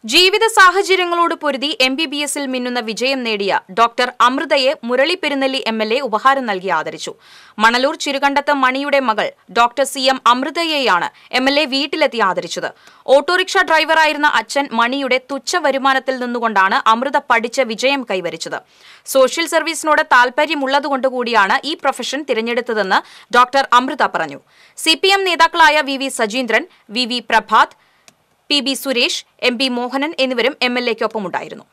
ജീവിത സാഹചര്യങ്ങളോട് പൊരുതി M B B എസിൽ മിന്നുന്ന വിജയം നേടിയ ഡോക്ടർ അമൃതയെ Murali Perunnelli M L A ഉപഹാരം നൽകി ആദരിച്ചു മണലൂർ ചിരുകണ്ടത്ത് മണിയുടെ മകൾ ഡോക്ടർ സി എം അമൃതയെയാണ് എം എൽ എ വീട്ടിലെത്തി ആദരിച്ചത് ഓട്ടോറിക്ഷ ഡ്രൈവറായിരുന്ന അച്ഛൻ മണിയുടെ തുച്ഛ വരുമാനത്തിൽ നിന്നുകൊണ്ടാണ് അമൃത പഠിച്ച് വിജയം കൈവരിച്ചത് സോഷ്യൽ സർവീസിനോട് താൽപര്യമുള്ളതുകൊണ്ടുകൂടിയാണ് ഈ പ്രൊഫഷൻ തിരഞ്ഞെടുത്തതെന്ന് ഡോക്ടർ അമൃത പറഞ്ഞു സി നേതാക്കളായ V V Sajeendran V V Prabhath P B Suresh M P Mohanan എന്നിവരും എം എൽ എക്കൊപ്പമുണ്ടായിരുന്നു